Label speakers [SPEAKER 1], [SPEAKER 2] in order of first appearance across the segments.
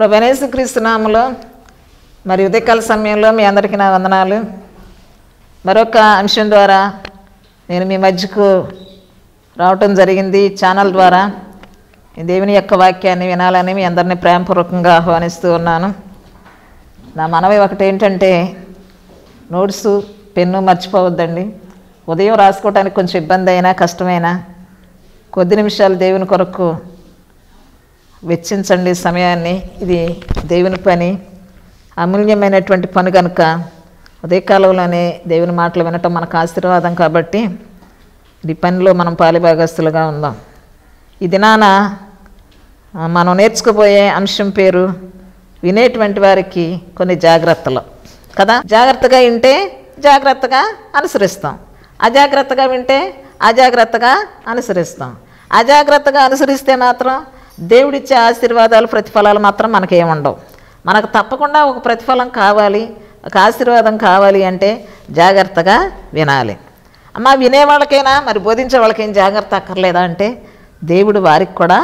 [SPEAKER 1] ప్రభనేసు క్రీస్తునామలో మరి ఉదయకాల సమయంలో మీ అందరికీ నా వందనాలు మరొక అంశం ద్వారా నేను మీ మధ్యకు రావటం జరిగింది ఛానల్ ద్వారా ఈ దేవుని యొక్క వాక్యాన్ని వినాలని మీ అందరినీ ప్రేమపూర్వకంగా ఆహ్వానిస్తూ ఉన్నాను నా మనవి ఒకటి ఏంటంటే నోట్స్ పెన్ను మర్చిపోవద్దండి ఉదయం రాసుకోవడానికి కొంచెం ఇబ్బంది అయినా కష్టమైనా కొద్ది నిమిషాలు దేవుని కొరకు వెచ్చించండి సమయాన్ని ఇది దేవుని పని అమూల్యమైనటువంటి పని కనుక ఉదయకాలంలోనే దేవుని మాటలు వినటం మనకు ఆశీర్వాదం కాబట్టి ఈ పనిలో మనం పాలిభాగస్తులుగా ఉందాం ఈ దినాన ఆ, మనం నేర్చుకోబోయే అంశం పేరు వినేటువంటి వారికి కొన్ని జాగ్రత్తలు కదా జాగ్రత్తగా వింటే జాగ్రత్తగా అనుసరిస్తాం అజాగ్రత్తగా వింటే అజాగ్రత్తగా అనుసరిస్తాం అజాగ్రత్తగా అనుసరిస్తే మాత్రం దేవుడిచ్చే ఆశీర్వాదాలు ప్రతిఫలాలు మాత్రం మనకేముండవు మనకు తప్పకుండా ఒక ప్రతిఫలం కావాలి ఒక ఆశీర్వాదం కావాలి అంటే జాగ్రత్తగా వినాలి అమ్మ వినే వాళ్ళకైనా మరి బోధించే వాళ్ళకేం జాగ్రత్త అక్కర్లేదా అంటే దేవుడు వారికి కూడా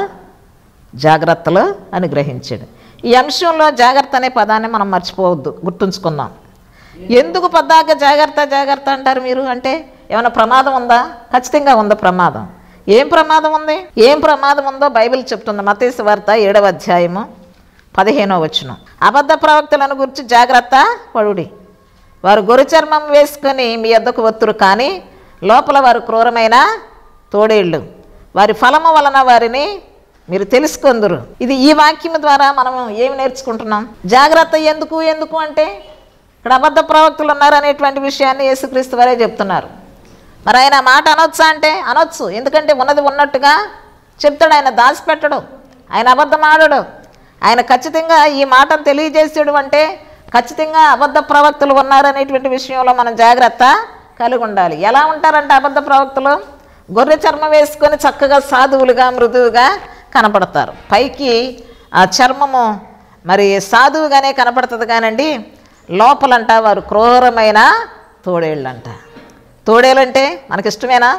[SPEAKER 1] జాగ్రత్తలు అనుగ్రహించాడు ఈ అంశంలో జాగ్రత్త అనే పదాన్ని మనం మర్చిపోవద్దు గుర్తుంచుకుందాం ఎందుకు పద్దాక జాగ్రత్త జాగ్రత్త అంటారు మీరు అంటే ఏమైనా ప్రమాదం ఉందా ఖచ్చితంగా ఉందా ప్రమాదం ఏం ప్రమాదం ఉంది ఏం ప్రమాదం ఉందో బైబిల్ చెప్తుంది మతేసు వార్త ఏడవ అధ్యాయము పదిహేనో వచ్చును అబద్ధ ప్రవక్తలను గురించి జాగ్రత్త పడుడి వారు గొర్రె చర్మం వేసుకొని మీ వద్దకు వత్తురు కానీ లోపల వారు క్రూరమైన తోడేళ్ళు వారి ఫలము వలన వారిని మీరు తెలుసుకుందరు ఇది ఈ వాక్యం ద్వారా మనం ఏమి నేర్చుకుంటున్నాం జాగ్రత్త ఎందుకు ఎందుకు అంటే ఇక్కడ అబద్ధ ప్రవక్తలు ఉన్నారు అనేటువంటి విషయాన్ని యేసుక్రీస్తు వారే చెప్తున్నారు మరి ఆయన ఆ మాట అనొచ్చా అంటే అనొచ్చు ఎందుకంటే ఉన్నది ఉన్నట్టుగా చెప్తాడు ఆయన దాచిపెట్టడు ఆయన అబద్ధం ఆడడు ఆయన ఖచ్చితంగా ఈ మాటను తెలియజేసాడు అంటే ఖచ్చితంగా అబద్ధ ప్రవక్తలు ఉన్నారనేటువంటి విషయంలో మనం జాగ్రత్త కలిగి ఉండాలి ఎలా ఉంటారంటే అబద్ధ ప్రవక్తలు గొర్రె చర్మం వేసుకొని చక్కగా సాధువులుగా మృదువుగా కనపడతారు పైకి ఆ చర్మము మరి సాధువుగానే కనపడుతుంది కానండి లోపలంట వారు క్రూరమైన తోడేళ్ళంట తోడేలంటే మనకి ఇష్టమేనా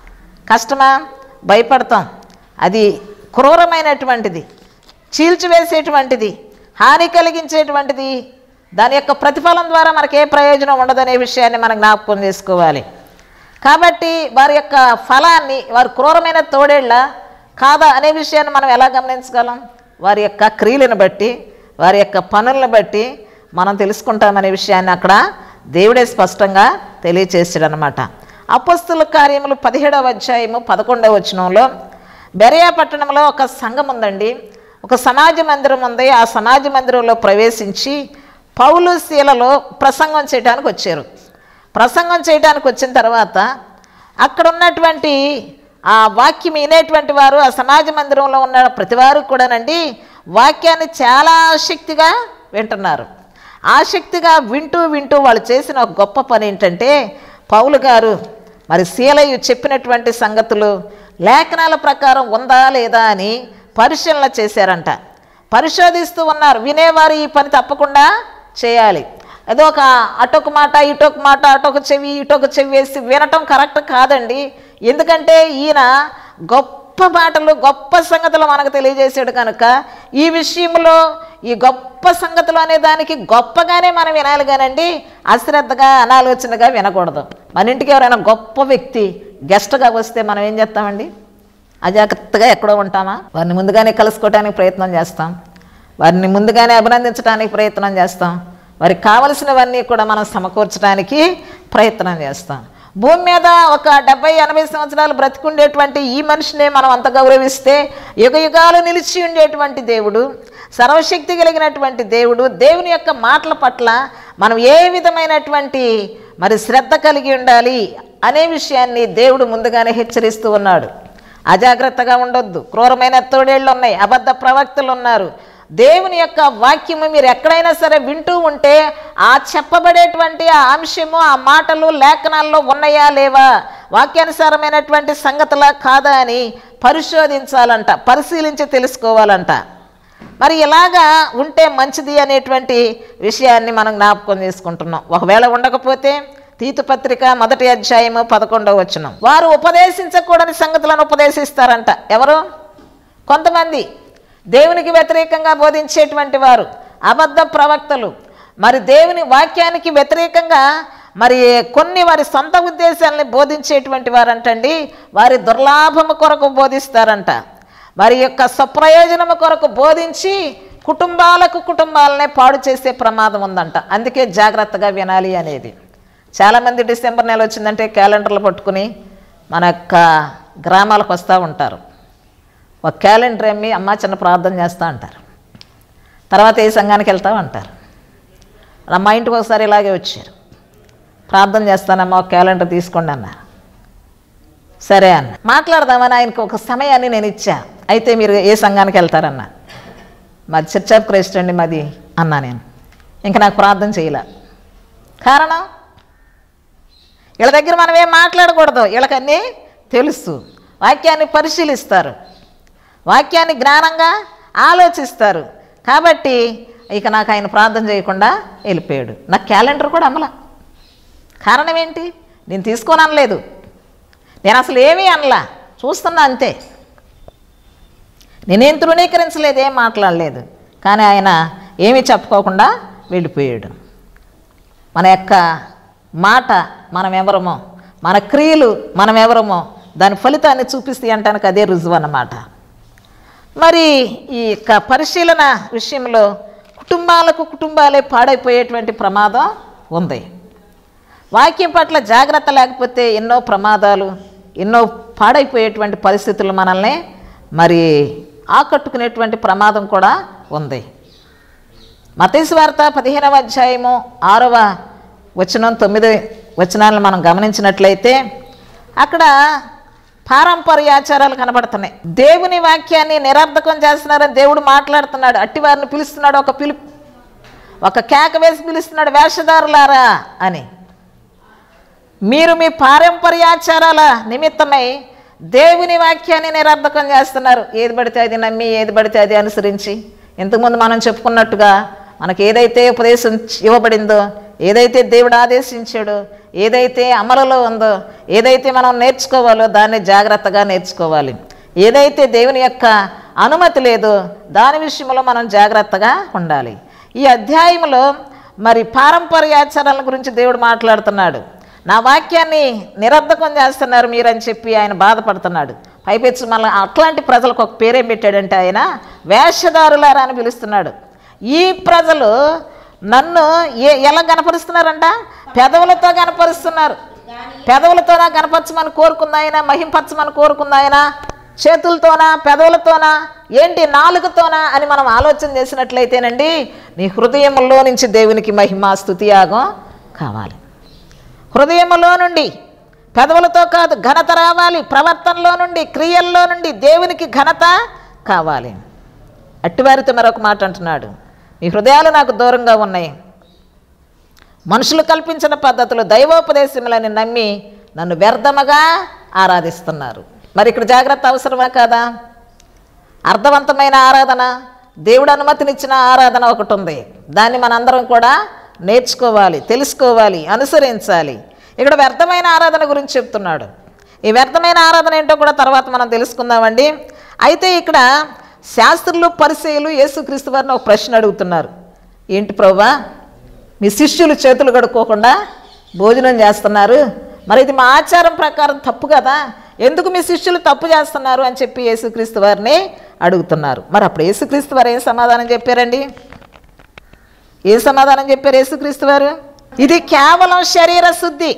[SPEAKER 1] కష్టమా భయపడతాం అది క్రూరమైనటువంటిది చీల్చివేసేటువంటిది హాని కలిగించేటువంటిది దాని యొక్క ప్రతిఫలం ద్వారా మనకి ఏ ప్రయోజనం ఉండదనే విషయాన్ని మనం జ్ఞాపకం చేసుకోవాలి కాబట్టి వారి యొక్క ఫలాన్ని వారి క్రూరమైన తోడేళ్ళ కాదా అనే విషయాన్ని మనం ఎలా గమనించగలం వారి యొక్క క్రియలను బట్టి వారి యొక్క పనులను బట్టి మనం తెలుసుకుంటామనే విషయాన్ని అక్కడ దేవుడే స్పష్టంగా తెలియచేసాడు అనమాట అపస్తుల కార్యములు పదిహేడవ అధ్యాయము పదకొండవ వచనంలో బెరయా పట్టణంలో ఒక సంఘం ఉందండి ఒక సమాజ మందిరం ఉంది ఆ సమాజ మందిరంలో ప్రవేశించి పౌలు శీలలో ప్రసంగం చేయడానికి వచ్చారు ప్రసంగం చేయడానికి వచ్చిన తర్వాత అక్కడ ఉన్నటువంటి ఆ వాక్యం వినేటువంటి వారు ఆ సమాజ మందిరంలో ఉన్న ప్రతి వారు కూడానండి వాక్యాన్ని చాలా ఆసక్తిగా వింటున్నారు ఆసక్తిగా వింటూ వింటూ వాళ్ళు చేసిన ఒక గొప్ప పని ఏంటంటే పౌలు గారు మరి శీలయ్య చెప్పినటువంటి సంగతులు లేఖనాల ప్రకారం ఉందా లేదా అని పరిశీలన చేశారంట పరిశోధిస్తూ ఉన్నారు వినేవారు ఈ పని తప్పకుండా చేయాలి ఏదో ఒక అటొక మాట ఇటొక మాట అటొక చెవి ఇటొక చెవి వేసి వినటం కరెక్ట్ కాదండి ఎందుకంటే ఈయన గొప్ప మాటలు గొప్ప సంగతులు మనకు తెలియజేశాడు కనుక ఈ విషయంలో ఈ గొప్ప సంగతులు అనే దానికి గొప్పగానే మనం వినాలి కానండి అశ్రద్ధగా అనాలోచనగా వినకూడదు మన ఇంటికి ఎవరైనా గొప్ప వ్యక్తి గెస్ట్గా వస్తే మనం ఏం చేస్తామండి అజాగ్రత్తగా ఎక్కడో ఉంటామా వారిని ముందుగానే కలుసుకోవడానికి ప్రయత్నం చేస్తాం వారిని ముందుగానే అభినందించడానికి ప్రయత్నం చేస్తాం వారికి కావలసినవన్నీ కూడా మనం సమకూర్చడానికి ప్రయత్నం చేస్తాం భూమి మీద ఒక డెబ్బై ఎనభై సంవత్సరాలు బ్రతికుండేటువంటి ఈ మనిషినే మనం అంత గౌరవిస్తే యుగ యుగాలు నిలిచి ఉండేటువంటి దేవుడు సర్వశక్తి కలిగినటువంటి దేవుడు దేవుని యొక్క మాటల పట్ల మనం ఏ విధమైనటువంటి మరి శ్రద్ధ కలిగి ఉండాలి అనే విషయాన్ని దేవుడు ముందుగానే హెచ్చరిస్తూ ఉన్నాడు అజాగ్రత్తగా ఉండొద్దు క్రూరమైన తోడేళ్ళు ఉన్నాయి అబద్ధ ప్రవక్తలు ఉన్నారు దేవుని యొక్క వాక్యము మీరు ఎక్కడైనా సరే వింటూ ఉంటే ఆ చెప్పబడేటువంటి ఆ అంశము ఆ మాటలు లేఖనాల్లో ఉన్నాయా లేవా వాక్యానుసారమైనటువంటి సంగతులా కాదా అని పరిశోధించాలంట పరిశీలించి తెలుసుకోవాలంట మరి ఇలాగా ఉంటే మంచిది అనేటువంటి విషయాన్ని మనం జ్ఞాపకం చేసుకుంటున్నాం ఒకవేళ ఉండకపోతే తీతు పత్రిక మొదటి అధ్యాయము పదకొండవ వచనం వారు ఉపదేశించకూడని సంగతులను ఉపదేశిస్తారంట ఎవరు కొంతమంది దేవునికి వ్యతిరేకంగా బోధించేటువంటి వారు అబద్ధ ప్రవక్తలు మరి దేవుని వాక్యానికి వ్యతిరేకంగా మరి కొన్ని వారి సొంత ఉద్దేశాలని బోధించేటువంటి వారంటండి వారి దుర్లాభము కొరకు బోధిస్తారంట వారి యొక్క స్వప్రయోజనము కొరకు బోధించి కుటుంబాలకు కుటుంబాలనే పాడు చేసే ప్రమాదం ఉందంట అందుకే జాగ్రత్తగా వినాలి అనేది చాలామంది డిసెంబర్ నెల వచ్చిందంటే క్యాలెండర్లు పట్టుకుని మన యొక్క గ్రామాలకు వస్తూ ఉంటారు ఒక క్యాలెండర్ అమ్మి అమ్మ చిన్న ప్రార్థన చేస్తూ అంటారు తర్వాత ఏ సంఘానికి వెళ్తావు అంటారు అలా మా ఇంటికి ఒకసారి ఇలాగే వచ్చారు ప్రార్థన చేస్తానమ్మా ఒక క్యాలెండర్ తీసుకోండి అన్నారు సరే అన్న మాట్లాడదామని ఆయనకు ఒక సమయాన్ని నేను ఇచ్చా అయితే మీరు ఏ సంఘానికి వెళ్తారన్న మాది చర్చ్ ఆఫ్ క్రైస్ట్ అండి మాది అన్నా నేను ఇంకా నాకు ప్రార్థన చేయలే కారణం వీళ్ళ దగ్గర మనం ఏం మాట్లాడకూడదు వీళ్ళకన్నీ తెలుసు వాక్యాన్ని పరిశీలిస్తారు వాక్యాన్ని జ్ఞానంగా ఆలోచిస్తారు కాబట్టి ఇక నాకు ఆయన ప్రార్థన చేయకుండా వెళ్ళిపోయాడు నాకు క్యాలెండర్ కూడా అమ్మలా కారణం ఏంటి నేను తీసుకొని అనలేదు నేను అసలు ఏమీ అనలా చూస్తున్నా అంతే నేనేం తృణీకరించలేదు ఏం మాట్లాడలేదు కానీ ఆయన ఏమీ చెప్పుకోకుండా వెళ్ళిపోయాడు మన యొక్క మాట మనం ఎవరమో మన క్రియలు మనం ఎవరమో దాని ఫలితాన్ని చూపిస్తాయి అంటానికి అదే రుజువు అన్నమాట మరి ఈ యొక్క పరిశీలన విషయంలో కుటుంబాలకు కుటుంబాలే పాడైపోయేటువంటి ప్రమాదం ఉంది వాక్యం పట్ల జాగ్రత్త లేకపోతే ఎన్నో ప్రమాదాలు ఎన్నో పాడైపోయేటువంటి పరిస్థితులు మనల్ని మరి ఆకట్టుకునేటువంటి ప్రమాదం కూడా ఉంది మతేసు వార్త పదిహేనవ అధ్యాయము ఆరవ వచనం తొమ్మిది వచనాలను మనం గమనించినట్లయితే అక్కడ పారంపర్యాచారాలు కనబడుతున్నాయి దేవుని వాక్యాన్ని నిరర్ధకం చేస్తున్నారని దేవుడు మాట్లాడుతున్నాడు అట్టి వారిని పిలుస్తున్నాడు ఒక పిలు ఒక కేక వేసి పిలుస్తున్నాడు వేషధారులారా అని మీరు మీ పారంపర్యాచారాల నిమిత్తమై దేవుని వాక్యాన్ని నిరర్ధకం చేస్తున్నారు ఏది పడితే అది నమ్మి ఏది పడితే అది అనుసరించి ఇంతకుముందు మనం చెప్పుకున్నట్టుగా మనకు ఏదైతే ఉపదేశం ఇవ్వబడిందో ఏదైతే దేవుడు ఆదేశించాడో ఏదైతే అమలులో ఉందో ఏదైతే మనం నేర్చుకోవాలో దాన్ని జాగ్రత్తగా నేర్చుకోవాలి ఏదైతే దేవుని యొక్క అనుమతి లేదో దాని విషయంలో మనం జాగ్రత్తగా ఉండాలి ఈ అధ్యాయంలో మరి పారంపర్యాచరణల గురించి దేవుడు మాట్లాడుతున్నాడు నా వాక్యాన్ని నిరర్ధకం చేస్తున్నారు మీరని చెప్పి ఆయన బాధపడుతున్నాడు పైపెచ్చు మళ్ళీ అట్లాంటి ప్రజలకు ఒక పేరేం పెట్టాడంటే ఆయన వేషధారులారా అని పిలుస్తున్నాడు ఈ ప్రజలు నన్ను ఏ ఎలా కనపరుస్తున్నారంట పెదవులతో కనపరుస్తున్నారు పెదవులతోనా కనపరచమని కోరుకుంది ఆయన మహింపరచమని కోరుకుంది ఆయన చేతులతోనా పెదవులతోనా ఏంటి నాలుగుతోనా అని మనం ఆలోచన చేసినట్లయితేనండి నీ హృదయంలో నుంచి దేవునికి మహిమ స్థుతియాగం కావాలి హృదయములో నుండి పెదవులతో కాదు ఘనత రావాలి ప్రవర్తనలో నుండి క్రియల్లో నుండి దేవునికి ఘనత కావాలి అట్టివారితో మరొక మాట అంటున్నాడు మీ హృదయాలు నాకు దూరంగా ఉన్నాయి మనుషులు కల్పించిన పద్ధతులు దైవోపదేశములని నమ్మి నన్ను వ్యర్థముగా ఆరాధిస్తున్నారు మరి ఇక్కడ జాగ్రత్త అవసరమా కాదా అర్థవంతమైన ఆరాధన దేవుడు అనుమతినిచ్చిన ఆరాధన ఒకటి ఉంది దాన్ని మనందరం కూడా నేర్చుకోవాలి తెలుసుకోవాలి అనుసరించాలి ఇక్కడ వ్యర్థమైన ఆరాధన గురించి చెప్తున్నాడు ఈ వ్యర్థమైన ఆరాధన ఏంటో కూడా తర్వాత మనం తెలుసుకుందామండి అయితే ఇక్కడ శాస్త్రులు పరిచయులు యేసుక్రీస్తు వారిని ఒక ప్రశ్న అడుగుతున్నారు ఏంటి ప్రభా మీ శిష్యులు చేతులు కడుక్కోకుండా భోజనం చేస్తున్నారు మరి ఇది మా ఆచారం ప్రకారం తప్పు కదా ఎందుకు మీ శిష్యులు తప్పు చేస్తున్నారు అని చెప్పి యేసుక్రీస్తు వారిని అడుగుతున్నారు మరి అప్పుడు యేసుక్రీస్తు వారు ఏం సమాధానం చెప్పారండి ఏం సమాధానం చెప్పారు యేసుక్రీస్తు వారు ఇది కేవలం శరీర శుద్ధి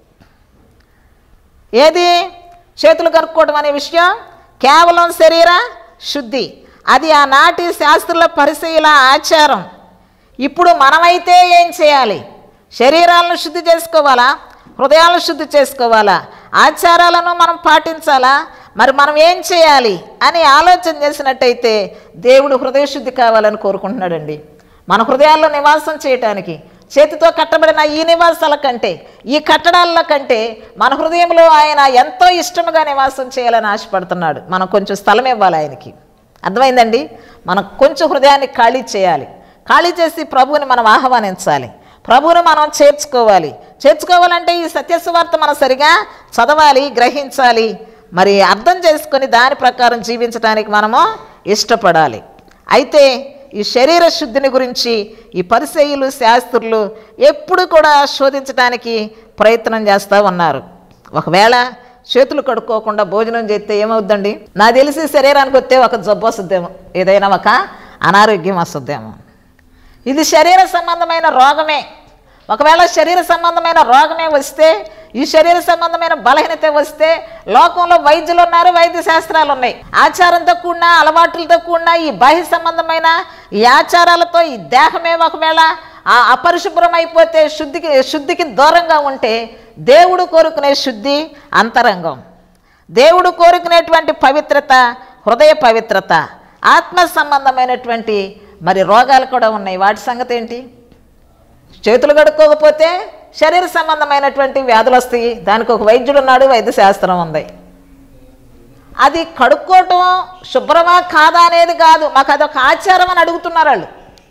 [SPEAKER 1] ఏది చేతులు కరుక్కోవడం అనే విషయం కేవలం శరీర శుద్ధి అది ఆనాటి శాస్త్రుల పరిశీల ఆచారం ఇప్పుడు మనమైతే ఏం చేయాలి శరీరాలను శుద్ధి చేసుకోవాలా హృదయాలను శుద్ధి చేసుకోవాలా ఆచారాలను మనం పాటించాలా మరి మనం ఏం చేయాలి అని ఆలోచన చేసినట్టయితే దేవుడు హృదయ శుద్ధి కావాలని కోరుకుంటున్నాడండి మన హృదయాల్లో నివాసం చేయటానికి చేతితో కట్టబడిన ఈ నివాసాల కంటే ఈ కట్టడాల కంటే మన హృదయంలో ఆయన ఎంతో ఇష్టముగా నివాసం చేయాలని ఆశపడుతున్నాడు మనం కొంచెం స్థలం ఇవ్వాలి ఆయనకి అర్థమైందండి మనం కొంచెం హృదయాన్ని ఖాళీ చేయాలి ఖాళీ చేసి ప్రభువుని మనం ఆహ్వానించాలి ప్రభువుని మనం చేర్చుకోవాలి చేర్చుకోవాలంటే ఈ సత్యస్వార్త మనం సరిగా చదవాలి గ్రహించాలి మరి అర్థం చేసుకొని దాని ప్రకారం జీవించడానికి మనము ఇష్టపడాలి అయితే ఈ శరీర శుద్ధిని గురించి ఈ పరిసయులు శాస్త్రులు ఎప్పుడు కూడా శోధించడానికి ప్రయత్నం చేస్తూ ఉన్నారు ఒకవేళ చేతులు కడుక్కోకుండా భోజనం చేస్తే ఏమవుద్దండి నా తెలిసి శరీరానికి వస్తే ఒక జబ్బు వస్తుందేమో ఏదైనా ఒక అనారోగ్యం వస్తుందేమో ఇది శరీర సంబంధమైన రోగమే ఒకవేళ శరీర సంబంధమైన రోగమే వస్తే ఈ శరీర సంబంధమైన బలహీనత వస్తే లోకంలో వైద్యులు ఉన్నారు వైద్య శాస్త్రాలు ఉన్నాయి ఆచారంతో కూడిన అలవాట్లతో కూడిన ఈ బాహ్య సంబంధమైన ఈ ఆచారాలతో ఈ దేహమే ఒకవేళ ఆ అపరిశుభ్రం అయిపోతే శుద్ధికి శుద్ధికి దూరంగా ఉంటే దేవుడు కోరుకునే శుద్ధి అంతరంగం దేవుడు కోరుకునేటువంటి పవిత్రత హృదయ పవిత్రత ఆత్మ సంబంధమైనటువంటి మరి రోగాలు కూడా ఉన్నాయి వాటి సంగతి ఏంటి చేతులు కడుక్కోకపోతే శరీర సంబంధమైనటువంటి వ్యాధులు వస్తాయి దానికి ఒక వైద్యుడు ఉన్నాడు వైద్య శాస్త్రం ఉంది అది కడుక్కోవటం శుభ్రమా కాదా అనేది కాదు మాకు అదొక ఆచారం అని అడుగుతున్నారు వాళ్ళు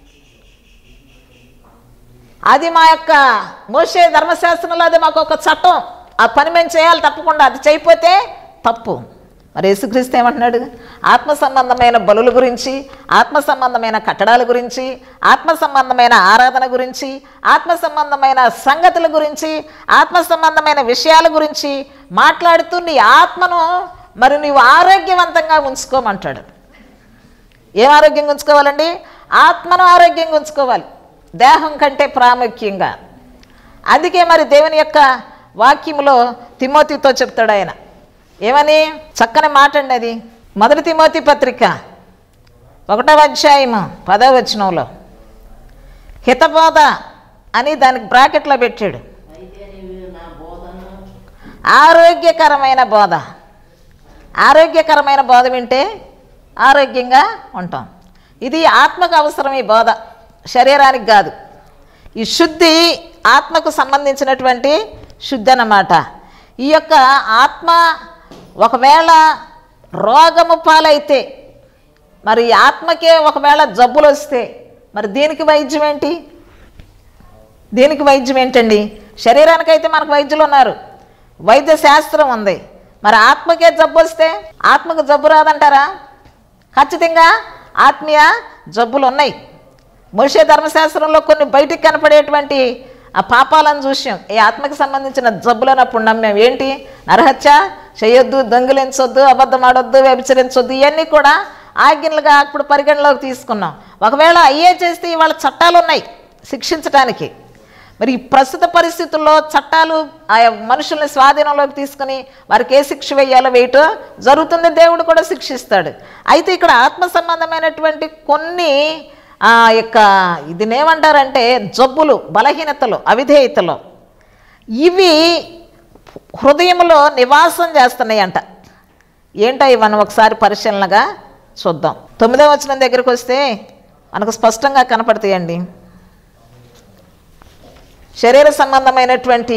[SPEAKER 1] అది మా యొక్క మోసే ధర్మశాస్త్రంలో అది మాకు ఒక చట్టం ఆ పని మేము చేయాలి తప్పకుండా అది చేయకపోతే తప్పు మరి యేసుక్రీస్తు ఏమంటున్నాడు ఆత్మ సంబంధమైన బలుల గురించి ఆత్మ సంబంధమైన కట్టడాల గురించి ఆత్మ సంబంధమైన ఆరాధన గురించి ఆత్మ సంబంధమైన సంగతుల గురించి ఆత్మ సంబంధమైన విషయాల గురించి మాట్లాడుతూ నీ ఆత్మను మరి నీవు ఆరోగ్యవంతంగా ఉంచుకోమంటాడు ఏం ఆరోగ్యంగా ఉంచుకోవాలండి ఆత్మను ఆరోగ్యంగా ఉంచుకోవాలి దేహం కంటే ప్రాముఖ్యంగా అందుకే మరి దేవుని యొక్క వాక్యములో తిమోతితో చెప్తాడు ఆయన ఏమని చక్కని మాట అండి అది మొదటి తిమోతి పత్రిక ఒకటవ అధ్యాయము పదవ వచనంలో హితబోధ అని దానికి బ్రాకెట్లో పెట్టాడు ఆరోగ్యకరమైన బోధ ఆరోగ్యకరమైన బోధ వింటే ఆరోగ్యంగా ఉంటాం ఇది ఆత్మకు అవసరం ఈ బోధ శరీరానికి కాదు ఈ శుద్ధి ఆత్మకు సంబంధించినటువంటి శుద్ధి అన్నమాట ఈ యొక్క ఆత్మ ఒకవేళ రోగము పాలైతే మరి ఈ ఆత్మకే ఒకవేళ జబ్బులు వస్తే మరి దీనికి వైద్యం ఏంటి దీనికి వైద్యం ఏంటండి శరీరానికైతే మనకు వైద్యులు ఉన్నారు వైద్య శాస్త్రం ఉంది మరి ఆత్మకే జబ్బు వస్తే ఆత్మకు జబ్బు రాదంటారా ఖచ్చితంగా ఆత్మీయ జబ్బులు ఉన్నాయి మనిషి ధర్మశాస్త్రంలో కొన్ని బయటికి కనపడేటువంటి ఆ పాపాలను చూసాం ఈ ఆత్మకి సంబంధించిన జబ్బులను అప్పుడు నమ్మాం ఏంటి నరహత్య చేయొద్దు దొంగిలించొద్దు అబద్ధం ఆడొద్దు వ్యభిచరించొద్దు ఇవన్నీ కూడా ఆజ్ఞలుగా అప్పుడు పరిగణలోకి తీసుకున్నాం ఒకవేళ అయ్యే చేస్తే ఇవాళ చట్టాలు ఉన్నాయి శిక్షించడానికి మరి ఈ ప్రస్తుత పరిస్థితుల్లో చట్టాలు ఆయా మనుషుల్ని స్వాధీనంలోకి తీసుకుని వారికి ఏ శిక్ష వేయాలో వేయటం జరుగుతుంది దేవుడు కూడా శిక్షిస్తాడు అయితే ఇక్కడ ఆత్మ సంబంధమైనటువంటి కొన్ని ఆ యొక్క ఇదినేమంటారంటే జబ్బులు బలహీనతలు అవిధేయతలు ఇవి హృదయంలో నివాసం చేస్తున్నాయి అంట ఏంటో ఇవన్నీ ఒకసారి పరిశీలనగా చూద్దాం తొమ్మిదవ వచనం దగ్గరికి వస్తే మనకు స్పష్టంగా కనపడతాయండి శరీర సంబంధమైనటువంటి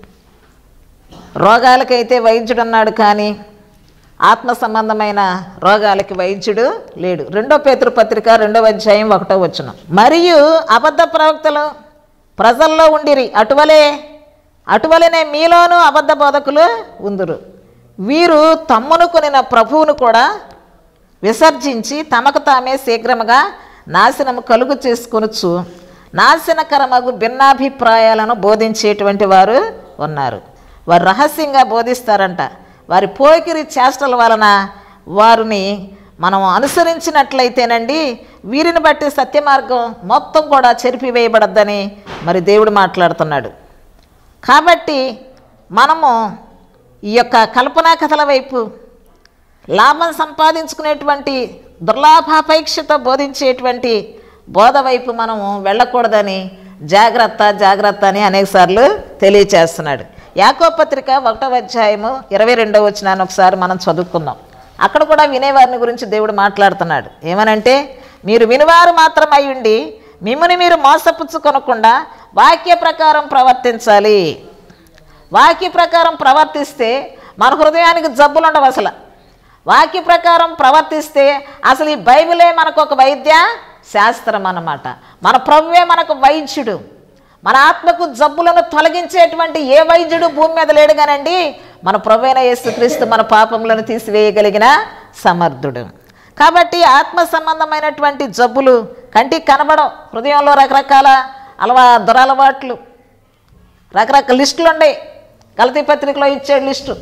[SPEAKER 1] రోగాలకైతే వైద్యుడు అన్నాడు కానీ ఆత్మ సంబంధమైన రోగాలకి వైద్యుడు లేడు రెండో పేతృ పత్రిక రెండవ అధ్యాయం ఒకటో వచ్చిన మరియు అబద్ధ ప్రవక్తలు ప్రజల్లో ఉండిరి అటువలే అటువలనే మీలోనూ అబద్ధ బోధకులు ఉందురు వీరు తమ్మును కొనిన ప్రభువును కూడా విసర్జించి తమకు తామే శీఘ్రముగా నాశనము కలుగు చేసుకొనొచ్చు నాశనకరమగు భిన్నాభిప్రాయాలను బోధించేటువంటి వారు ఉన్నారు వారు రహస్యంగా బోధిస్తారంట వారి పోకిరి చేష్టల వలన వారిని మనం అనుసరించినట్లయితేనండి వీరిని బట్టి సత్య మార్గం మొత్తం కూడా చెరిపివేయబడద్దని మరి దేవుడు మాట్లాడుతున్నాడు కాబట్టి మనము ఈ యొక్క కల్పనా కథల వైపు లాభం సంపాదించుకునేటువంటి దుర్లాభాపేక్షతో బోధించేటువంటి బోధ వైపు మనము వెళ్ళకూడదని జాగ్రత్త జాగ్రత్త అని అనేకసార్లు తెలియచేస్తున్నాడు యాకో పత్రిక ఒకటవ అధ్యాయము ఇరవై రెండవ వచ్చినాన్ని ఒకసారి మనం చదువుకుందాం అక్కడ కూడా వినేవారిని గురించి దేవుడు మాట్లాడుతున్నాడు ఏమనంటే మీరు వినివారు మాత్రం అయ్యుండి మిమ్మల్ని మీరు మోసపుచ్చుకొనకుండా వాక్య ప్రకారం ప్రవర్తించాలి వాక్య ప్రకారం ప్రవర్తిస్తే మన హృదయానికి జబ్బులు ఉండవు అసలు వాక్య ప్రకారం ప్రవర్తిస్తే అసలు ఈ బైబిలే మనకు ఒక వైద్య శాస్త్రం అన్నమాట మన ప్రభువే మనకు వైద్యుడు మన ఆత్మకు జబ్బులను తొలగించేటువంటి ఏ వైద్యుడు భూమి మీద లేడు కానండి మన ప్రభు అయిన యేసుక్రీస్తు మన పాపములను తీసివేయగలిగిన సమర్థుడు కాబట్టి ఆత్మ సంబంధమైనటువంటి జబ్బులు కంటికి కనబడవు హృదయంలో రకరకాల అలవా దురలవాట్లు రకరకాల లిస్టులు ఉన్నాయి గలతీ పత్రికలో ఇచ్చాడు లిస్టు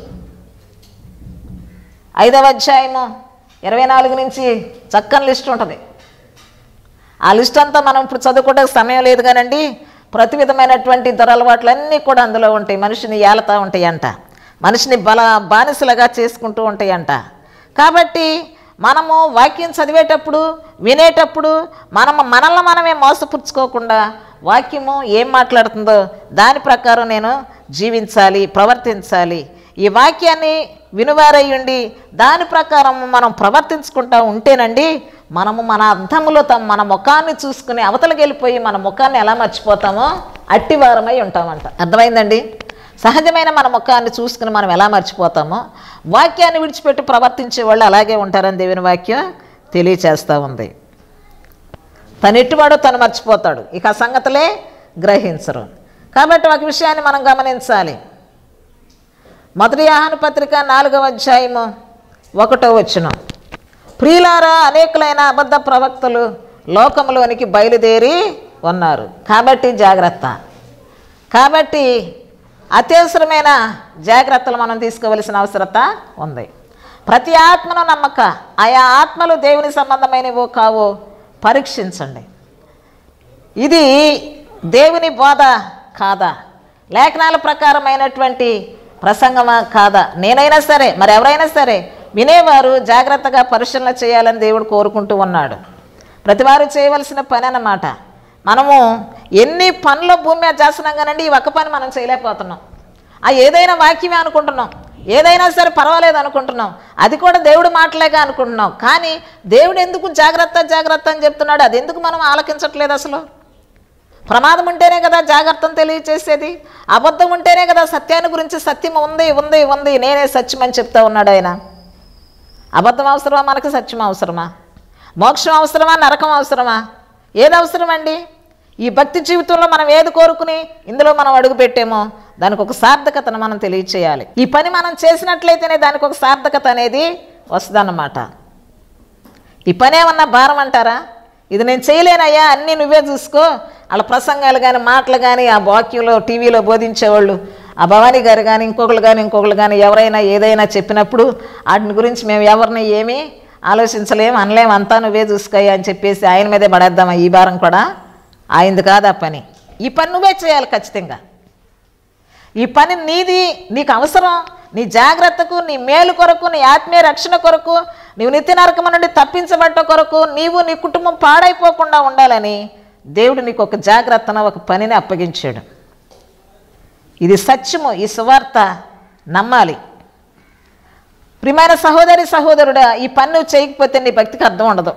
[SPEAKER 1] ఐదవ అధ్యాయము ఇరవై నాలుగు నుంచి చక్కని లిస్ట్ ఉంటుంది ఆ లిస్ట్ అంతా మనం ఇప్పుడు చదువుకోవడానికి సమయం లేదు కానండి ప్రతి విధమైనటువంటి దురలవాట్లన్నీ కూడా అందులో ఉంటాయి మనిషిని ఏలతా ఉంటాయంట మనిషిని బల బానిసలుగా చేసుకుంటూ ఉంటాయంట కాబట్టి మనము వాక్యం చదివేటప్పుడు వినేటప్పుడు మనము మనల్ని మనమే మోసపుచ్చుకోకుండా వాక్యము ఏం మాట్లాడుతుందో దాని ప్రకారం నేను జీవించాలి ప్రవర్తించాలి ఈ వాక్యాన్ని వినువారయ్యుండి దాని ప్రకారం మనం ప్రవర్తించుకుంటా ఉంటేనండి మనము మన అర్థములో తమ మన ముఖాన్ని చూసుకుని అవతలకి వెళ్ళిపోయి మన ముఖాన్ని ఎలా మర్చిపోతామో అట్టివారమై ఉంటామంట అర్థమైందండి సహజమైన మన ముఖాన్ని చూసుకుని మనం ఎలా మర్చిపోతామో వాక్యాన్ని విడిచిపెట్టి ప్రవర్తించే వాళ్ళు అలాగే ఉంటారని దేవుని వాక్యం తెలియచేస్తూ ఉంది తను ఎట్టువాడో తను మర్చిపోతాడు ఇక ఆ సంగతులే గ్రహించరు కాబట్టి ఒక విషయాన్ని మనం గమనించాలి మొదటి ఆహాన పత్రిక నాలుగవ అధ్యాయము ఒకటో వచ్చిన ప్రియులారా అనేకులైన అబద్ధ ప్రవక్తలు లోకంలోనికి బయలుదేరి ఉన్నారు కాబట్టి జాగ్రత్త కాబట్టి అత్యవసరమైన జాగ్రత్తలు మనం తీసుకోవలసిన అవసరత ఉంది ప్రతి ఆత్మను నమ్మక ఆయా ఆత్మలు దేవుని సంబంధమైనవో కావో పరీక్షించండి ఇది దేవుని బోధ కాదా లేఖనాల ప్రకారమైనటువంటి ప్రసంగమా కాదా నేనైనా సరే మరి ఎవరైనా సరే వినేవారు జాగ్రత్తగా పరిశీలన చేయాలని దేవుడు కోరుకుంటూ ఉన్నాడు ప్రతివారు చేయవలసిన పని అన్నమాట మనము ఎన్ని పనుల భూమి మీద చేస్తున్నాం కానండి ఈ ఒక్క పని మనం చేయలేకపోతున్నాం ఆ ఏదైనా వాక్యమే అనుకుంటున్నాం ఏదైనా సరే పర్వాలేదు అనుకుంటున్నాం అది కూడా దేవుడు మాటలేగా అనుకుంటున్నాం కానీ దేవుడు ఎందుకు జాగ్రత్త జాగ్రత్త అని చెప్తున్నాడు అది ఎందుకు మనం ఆలకించట్లేదు అసలు ప్రమాదం ఉంటేనే కదా జాగ్రత్తను తెలియచేసేది అబద్ధం ఉంటేనే కదా సత్యాన్ని గురించి సత్యం ఉంది ఉంది ఉంది నేనే సత్యం అని చెప్తా ఉన్నాడు ఆయన అబద్ధం అవసరమా మనకు సత్యం అవసరమా మోక్షం అవసరమా నరకం అవసరమా ఏది అవసరం అండి ఈ భక్తి జీవితంలో మనం ఏది కోరుకుని ఇందులో మనం అడుగు పెట్టామో దానికి ఒక సార్థకతను మనం తెలియచేయాలి ఈ పని మనం చేసినట్లయితేనే దానికి ఒక సార్థకత అనేది వస్తుందన్నమాట ఈ పని ఏమన్నా భారం అంటారా ఇది నేను చేయలేనయ్యా అన్నీ నువ్వే చూసుకో వాళ్ళ ప్రసంగాలు కానీ మాటలు కానీ ఆ వాక్యంలో టీవీలో బోధించేవాళ్ళు ఆ భవానీ గారు కానీ ఇంకొకరు కానీ ఇంకొకరు కానీ ఎవరైనా ఏదైనా చెప్పినప్పుడు వాటిని గురించి మేము ఎవరిని ఏమీ ఆలోచించలేం అనలేం అంతా నువ్వే చూసుకోయ్యా అని చెప్పేసి ఆయన మీదే పడేద్దామా ఈ భారం కూడా ఆయనది కాదు ఆ పని ఈ పని నువ్వే చేయాలి ఖచ్చితంగా ఈ పని నీది నీకు అవసరం నీ జాగ్రత్తకు నీ మేలు కొరకు నీ ఆత్మీయ రక్షణ కొరకు నీవు నిత్య నరకము నుండి తప్పించబడ్డ కొరకు నీవు నీ కుటుంబం పాడైపోకుండా ఉండాలని దేవుడు నీకు ఒక జాగ్రత్తన ఒక పనిని అప్పగించాడు ఇది సత్యము ఈ సువార్త నమ్మాలి ప్రియమైన సహోదరి సహోదరుడా ఈ పని నువ్వు చేయకపోతే నీ భక్తికి అర్థం ఉండదు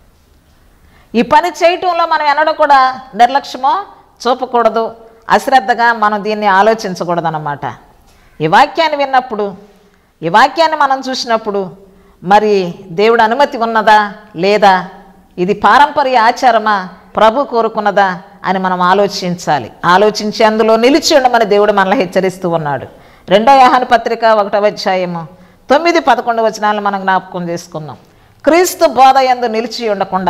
[SPEAKER 1] ఈ పని చేయటంలో మనం ఎన్నడూ కూడా నిర్లక్ష్యమో చూపకూడదు అశ్రద్ధగా మనం దీన్ని ఆలోచించకూడదు అన్నమాట ఈ వాక్యాన్ని విన్నప్పుడు ఈ వాక్యాన్ని మనం చూసినప్పుడు మరి దేవుడు అనుమతి ఉన్నదా లేదా ఇది పారంపర్య ఆచారమా ప్రభు కోరుకున్నదా అని మనం ఆలోచించాలి ఆలోచించి అందులో నిలిచి ఉండమని దేవుడు మనల్ని హెచ్చరిస్తూ ఉన్నాడు రెండో యాహాన పత్రిక ఒకటవ అధ్యాయము తొమ్మిది పదకొండు వచనాలను మనం జ్ఞాపకం చేసుకుందాం క్రీస్తు బోధ ఎందు నిలిచి ఉండకుండా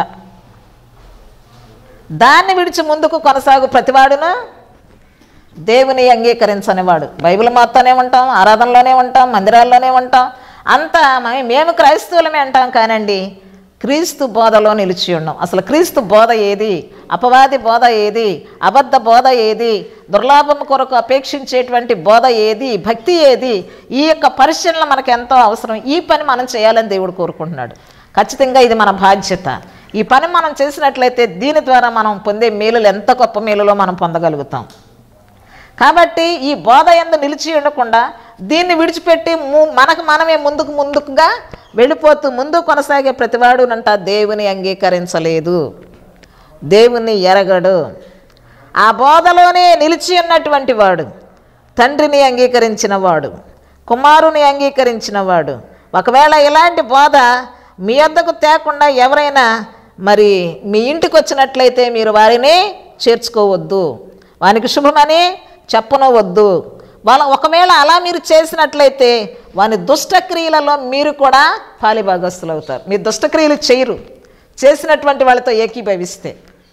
[SPEAKER 1] దాన్ని విడిచి ముందుకు కొనసాగు ప్రతివాడును దేవుని అంగీకరించనివాడు బైబిల్ మొత్తనే ఉంటాం ఆరాధనలోనే ఉంటాం మందిరాల్లోనే ఉంటాం అంతా మ- మేము క్రైస్తవులమే అంటాం కానండి క్రీస్తు బోధలో నిలిచి ఉన్నాం అసలు క్రీస్తు బోధ ఏది అపవాది బోధ ఏది అబద్ధ బోధ ఏది దుర్లాభం కొరకు అపేక్షించేటువంటి బోధ ఏది భక్తి ఏది ఈ యొక్క పరిశీలన మనకు ఎంతో అవసరం ఈ పని మనం చేయాలని దేవుడు కోరుకుంటున్నాడు ఖచ్చితంగా ఇది మన బాధ్యత ఈ పని మనం చేసినట్లయితే దీని ద్వారా మనం పొందే మేలులు ఎంత గొప్ప మేలులో మనం పొందగలుగుతాం కాబట్టి ఈ బోధ ఎందు నిలిచి ఉండకుండా దీన్ని విడిచిపెట్టి ము- మనకు మనమే ముందుకు ముందుకుగా వెళ్ళిపోతూ ముందు కొనసాగే ప్రతివాడునంట దేవుని అంగీకరించలేదు దేవుని ఎరగడు ఆ బోధలోనే నిలిచి ఉన్నటువంటి వాడు తండ్రిని అంగీకరించిన వాడు కుమారుని అంగీకరించిన వాడు ఒకవేళ ఇలాంటి బోధ మీ వద్దకు తేకుండా ఎవరైనా మరి మీ ఇంటికి వచ్చినట్లయితే మీరు వారిని చేర్చుకోవద్దు వానికి శుభమని చెప్పనవద్దు వాళ్ళ ఒకవేళ అలా మీరు చేసినట్లయితే వాని దుష్టక్రియలలో మీరు కూడా పాలిభాగస్తులు అవుతారు మీరు దుష్టక్రియలు చేయరు చేసినటువంటి వాళ్ళతో ఏకీభవిస్తే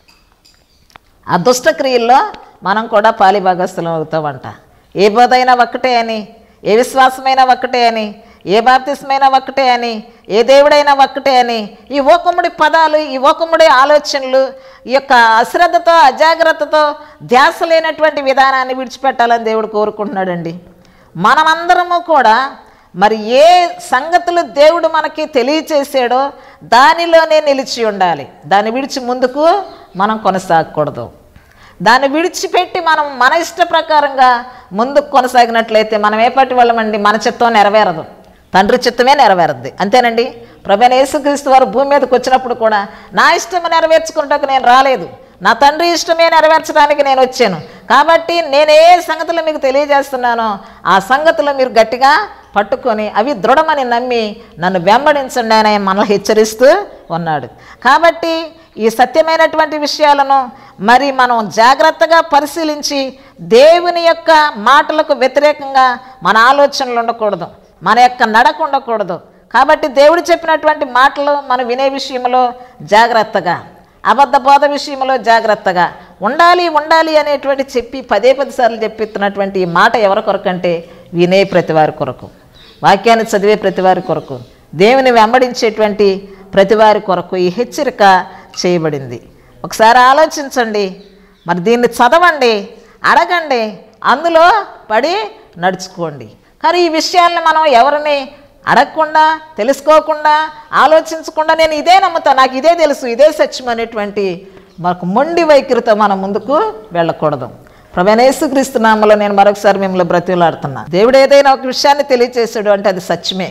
[SPEAKER 1] ఆ దుష్టక్రియల్లో మనం కూడా పాలిభాగస్థలం అవుతామంట ఏ బోధైనా ఒక్కటే అని ఏ విశ్వాసమైనా ఒక్కటే అని ఏ బాప్తిస్మైనా ఒక్కటే అని ఏ దేవుడైనా ఒక్కటే అని ఈ ఓకముడి పదాలు ఈ ఓకముడి ఆలోచనలు ఈ యొక్క అశ్రద్ధతో అజాగ్రత్తతో ధ్యాస లేనటువంటి విధానాన్ని విడిచిపెట్టాలని దేవుడు కోరుకుంటున్నాడండి మనమందరము కూడా మరి ఏ సంగతులు దేవుడు మనకి తెలియచేసాడో దానిలోనే నిలిచి ఉండాలి దాన్ని విడిచి ముందుకు మనం కొనసాగకూడదు దాన్ని విడిచిపెట్టి మనం మన ఇష్ట ప్రకారంగా ముందుకు కొనసాగినట్లయితే మనం ఏ పాటి వాళ్ళమండి మన చిత్తం నెరవేరదు తండ్రి చిత్తమే నెరవేరద్ది అంతేనండి ప్రభైన యేసుక్రీస్తు వారు భూమి మీదకి వచ్చినప్పుడు కూడా నా ఇష్టం నెరవేర్చుకుంటకు నేను రాలేదు నా తండ్రి ఇష్టమే నెరవేర్చడానికి నేను వచ్చాను కాబట్టి నేను ఏ సంగతులు మీకు తెలియజేస్తున్నానో ఆ సంగతులు మీరు గట్టిగా పట్టుకొని అవి దృఢమని నమ్మి నన్ను వెంబడించండి అని ఆయన మనల్ని హెచ్చరిస్తూ ఉన్నాడు కాబట్టి ఈ సత్యమైనటువంటి విషయాలను మరి మనం జాగ్రత్తగా పరిశీలించి దేవుని యొక్క మాటలకు వ్యతిరేకంగా మన ఆలోచనలు ఉండకూడదు మన యొక్క నడక ఉండకూడదు కాబట్టి దేవుడు చెప్పినటువంటి మాటలు మనం వినే విషయంలో జాగ్రత్తగా అబద్ధ బోధ విషయంలో జాగ్రత్తగా ఉండాలి ఉండాలి అనేటువంటి చెప్పి పదే పది సార్లు చెప్పిస్తున్నటువంటి ఈ మాట ఎవరి కొరకు అంటే వినే ప్రతివారి కొరకు వాక్యాన్ని చదివే ప్రతివారి కొరకు దేవుని వెంబడించేటువంటి ప్రతివారి కొరకు ఈ హెచ్చరిక చేయబడింది ఒకసారి ఆలోచించండి మరి దీన్ని చదవండి అడగండి అందులో పడి నడుచుకోండి కానీ ఈ విషయాలను మనం ఎవరిని అడగకుండా తెలుసుకోకుండా ఆలోచించకుండా నేను ఇదే నమ్ముతా నాకు ఇదే తెలుసు ఇదే సత్యం అనేటువంటి మాకు మొండి వైఖరితో మనం ముందుకు వెళ్ళకూడదు ప్రభనేసుక్రీస్తు నామలో నేను మరొకసారి మిమ్మల్ని బ్రతిలాడుతున్నా దేవుడు ఏదైనా ఒక విషయాన్ని తెలియచేసాడు అంటే అది సత్యమే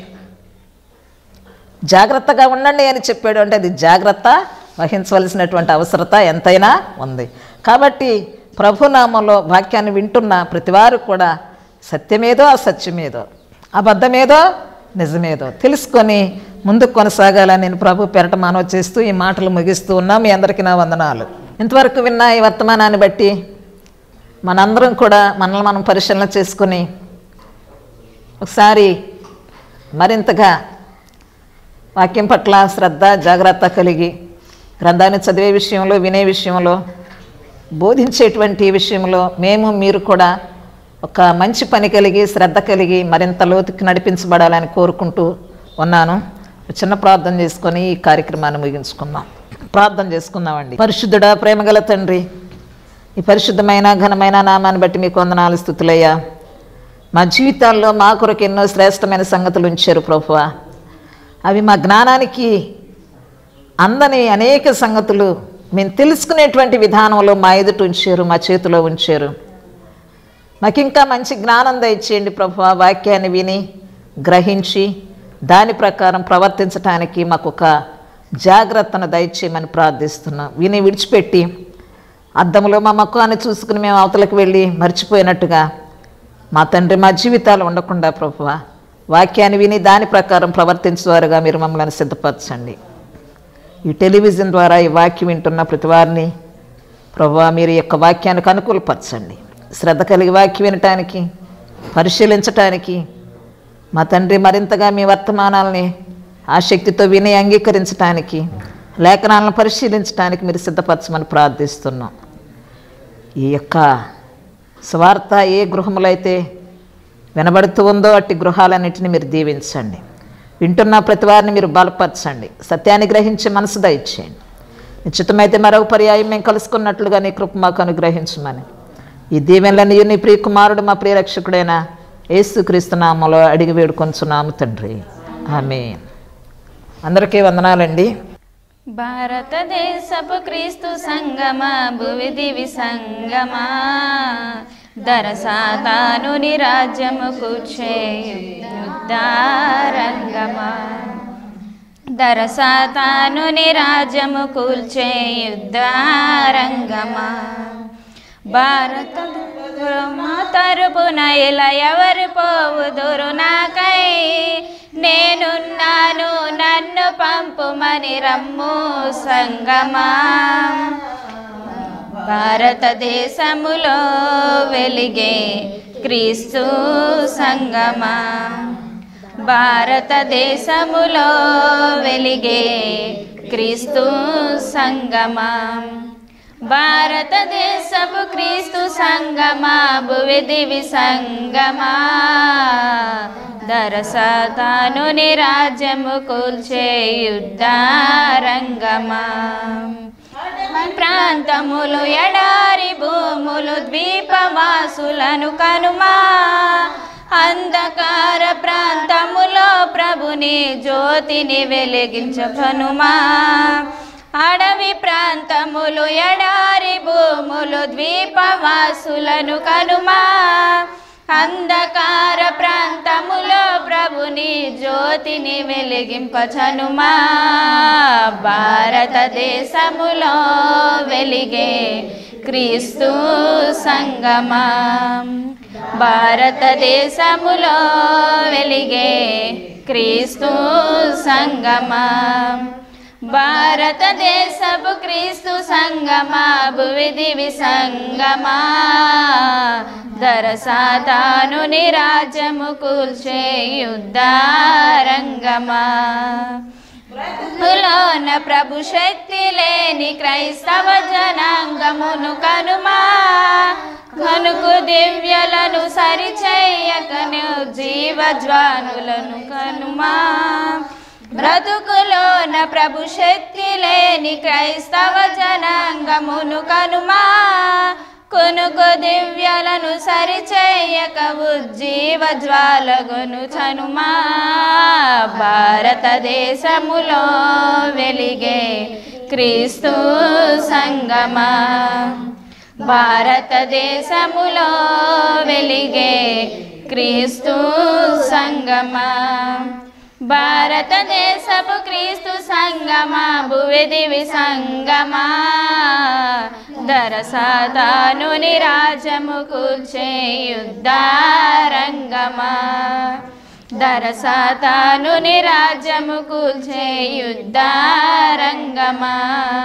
[SPEAKER 1] జాగ్రత్తగా ఉండండి అని చెప్పాడు అంటే అది జాగ్రత్త వహించవలసినటువంటి అవసరత ఎంతైనా ఉంది కాబట్టి ప్రభునామంలో వాక్యాన్ని వింటున్న ప్రతివారు కూడా సత్యమేదో అసత్యమేదో అబద్ధమేదో నిజమేదో తెలుసుకొని ముందుకు కొనసాగాలని నేను ప్రభు పెరట మానవ చేస్తూ ఈ మాటలు ముగిస్తూ ఉన్నా మీ అందరికీ నా వందనాలు ఇంతవరకు విన్న ఈ వర్తమానాన్ని బట్టి మనందరం కూడా మనల్ని మనం పరిశీలన చేసుకొని ఒకసారి మరింతగా వాక్యం పట్ల శ్రద్ధ జాగ్రత్త కలిగి గ్రంథాన్ని చదివే విషయంలో వినే విషయంలో బోధించేటువంటి విషయంలో మేము మీరు కూడా ఒక మంచి పని కలిగి శ్రద్ధ కలిగి మరింత లోతుకి నడిపించబడాలని కోరుకుంటూ ఉన్నాను ఒక చిన్న ప్రార్థన చేసుకొని ఈ కార్యక్రమాన్ని ముగించుకుందాం ప్రార్థన చేసుకుందామండి పరిశుద్ధుడా ప్రేమగల తండ్రి ఈ పరిశుద్ధమైన ఘనమైన నామాన్ని బట్టి మీకు వందనాలు స్థుతులయ్యా మా జీవితాల్లో మా కొరకు ఎన్నో శ్రేష్టమైన సంగతులు ఉంచారు ప్రభువా అవి మా జ్ఞానానికి అందని అనేక సంగతులు మేము తెలుసుకునేటువంటి విధానంలో మా ఎదుట ఉంచారు మా చేతిలో ఉంచారు మాకు ఇంకా మంచి జ్ఞానం దయచేయండి ప్రభు ఆ వాక్యాన్ని విని గ్రహించి దాని ప్రకారం ప్రవర్తించడానికి మాకు ఒక జాగ్రత్తను దయచేయమని ప్రార్థిస్తున్నాం విని విడిచిపెట్టి అద్దంలో మా మక్కువాన్ని చూసుకుని మేము అవతలకు వెళ్ళి మర్చిపోయినట్టుగా మా తండ్రి మా జీవితాలు ఉండకుండా ప్రభువ వాక్యాన్ని విని దాని ప్రకారం ప్రవర్తించేవారుగా మీరు మమ్మల్ని సిద్ధపరచండి ఈ టెలివిజన్ ద్వారా ఈ వాక్యం వింటున్న ప్రతి వారిని ప్రభువా మీరు ఈ యొక్క వాక్యానికి అనుకూలపరచండి శ్రద్ధ కలిగి వాక్యం వినటానికి పరిశీలించటానికి మా తండ్రి మరింతగా మీ వర్తమానాలని ఆసక్తితో విని అంగీకరించటానికి లేఖనాలను పరిశీలించడానికి మీరు సిద్ధపరచమని ప్రార్థిస్తున్నాం ఈ యొక్క స్వార్థ ఏ గృహములో అయితే వినబడుతూ ఉందో అట్టి గృహాలన్నింటినీ మీరు దీవించండి వింటున్న ప్రతి వారిని మీరు బలపరచండి సత్యాన్ని గ్రహించే మనసు దయచేయండి నిశ్చితమైతే మరొక పర్యాయం మేము కలుసుకున్నట్లుగా నీ కృప మాకు అనుగ్రహించమని ఈ దీవెనలన్నీ నీ ప్రియ కుమారుడు మా ప్రియ రక్షకుడైన యేసుక్రీస్తు నామలో అడిగి వేడుకొంచున్నాము తండ్రి ఆమె అందరికీ వందనాలండి
[SPEAKER 2] భారతదేశపు క్రీస్తు సంగమా భువి దివి సంగమా దరసాతానుని రాజ్యము కూర్చే యుద్ధారంగమా దరసాతానుని రాజ్యము కూల్చే యుద్ధారంగమా భారత మా తరపున ఇలా ఎవరు పోవుదురు నాకై నేనున్నాను నన్ను పంపుమని రమ్ము సంగమా భారతదేశములో వెలిగే క్రీస్తు సంగమా భారతదేశములో వెలిగే క్రీస్తు సంగమా భారతదేశపు క్రీస్తు సంగమా భువి దివి సంగమా దరసతాను రాజ్యము కూల్చే యుద్ధారంగమా ప్రాంతములు ఎడారి భూములు ద్వీపవాసులను కనుమా అంధకార ప్రాంతములో ప్రభుని జ్యోతిని వెలిగించనుమా అడవి ప్రాంతములు ఎడారి భూములు ద్వీపవాసులను కనుమా అంధకార ప్రాంతములో ప్రభుని జ్యోతిని వెలిగింపచనుమా భారతదేశములో వెలిగే క్రీస్తు సంగమా భారతదేశములో వెలిగే క్రీస్తు సంగమా భారతదేశపు క్రీస్తు సంగమా భువి దివి సంగమా దరసాతాను రాజ్యము కూల్చే యుద్ధారంగమా లోన ప్రభు శక్తి లేని క్రైస్తవ జనాంగమును కనుమా కనుకు దివ్యలను సరిచేయకను జీవజ్వానులను కనుమా బ్రతుకులోన ప్రభు శక్తి లేని క్రైస్తవ జనాంగమును కనుమా కొనుకు దివ్యలను సరిచేయక ఉజ్జీవ జ్వాలగును చనుమా భారతదేశములో వెలిగే క్రీస్తు సంగమా భారతదేశములో వెలిగే క్రీస్తు సంగమా భారతదేశపు క్రీస్తు సంగమా భువి దివి సంగమా దరసాతాను రాజము కూల్చే యుద్ధారంగమా దరసాతాను రాజ్యము కూల్చే యుద్ధారంగమా